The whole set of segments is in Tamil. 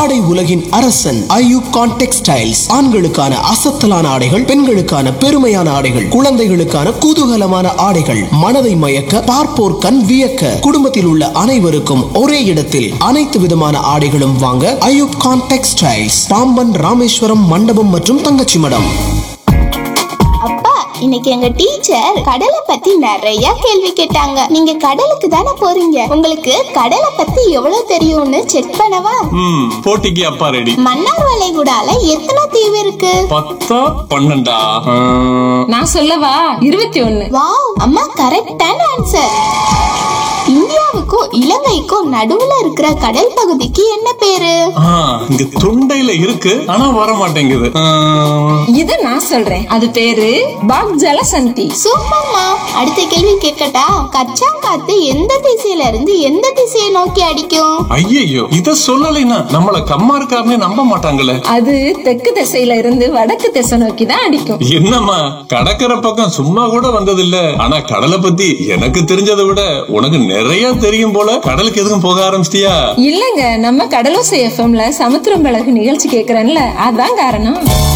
ஆடை உலகின் அரசன் ஐயூப் கான் டெக்ஸ்டைல்ஸ் ஆண்களுக்கான அசத்தலான ஆடைகள் பெண்களுக்கான பெருமையான ஆடைகள் குழந்தைகளுக்கான குதூகலமான ஆடைகள் மனதை மயக்க பார்ப்போர் கண் வியக்க குடும்பத்தில் உள்ள அனைவருக்கும் ஒரே இடத்தில் அனைத்து விதமான ஆடைகளும் வாங்க ஐயூப் கான் டெக்ஸ்டைல்ஸ் பாம்பன் ராமேஸ்வரம் மண்டபம் மற்றும் தங்கச்சி மடம் அப்பா இன்னைக்கு எங்க டீச்சர் கடலை பத்தி நிறைய கேள்வி கேட்டாங்க நீங்க கடலுக்கு தானே போறீங்க உங்களுக்கு கடலை பத்தி எவ்வளவு தெரியும்னு செக் பண்ணவா ம் போட்டிக்கு அப்பா ரெடி மன்னார் வளைகுடால எத்தனை தீவு இருக்கு பத்தா பன்னெண்டா ஆ, நான் சொல்லவா இருபத்தி ஒண்ணு வாவ் அம்மா கரெக்டான ஆன்சர் இந்தியாவுக்கும் இலங்கைக்கும் நடுவுல இருக்கிற கடல் பகுதிக்கு என்ன பேரு ஆ, இங்க தொண்டையில இருக்கு ஆனா வர மாட்டேங்குது ஆ, இது நான் சொல்றேன் அது பேரு பாக் ஜலசந்தி சூப்பர்மா அடுத்த கேள்வி கேட்கட்டா கச்சாங்காத்து எந்த திசையில இருந்து எந்த திசையை நோக்கி அடிக்கும் ஐயையோ இத சொல்லலைன்னா நம்மள கம்மா இருக்காருன்னு நம்ப மாட்டாங்களே அது தெற்கு திசையில இருந்து வடக்கு திசை நோக்கி தான் அடிக்கும் என்னம்மா கடற்கரை பக்கம் சும்மா கூட வந்ததில்ல ஆனா கடலை பத்தி எனக்கு தெரிஞ்சதை விட உனக்கு நிறைய தெரியும் போல கடலுக்கு எதுக்கும் போக ஆரம்பிச்சிட்டியா இல்லங்க நம்ம கடலோசை எஃப்எம்ல சமுத்திரம் பழகு நிகழ்ச்சி கேக்குறேன்ல அதான் காரணம்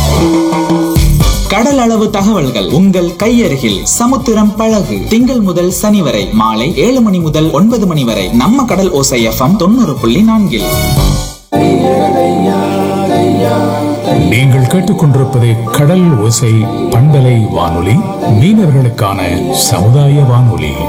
கடல் அளவு தகவல்கள் உங்கள் கையருகில் சமுத்திரம் பழகு திங்கள் முதல் சனி வரை மாலை ஏழு மணி முதல் ஒன்பது மணி வரை நம்ம கடல் ஓசை எஃப்எம் தொண்ணூறு புள்ளி நான்கில் நீங்கள் கேட்டுக்கொண்டிருப்பது கடல் ஓசை பண்பலை வானொலி மீனவர்களுக்கான சமுதாய வானொலி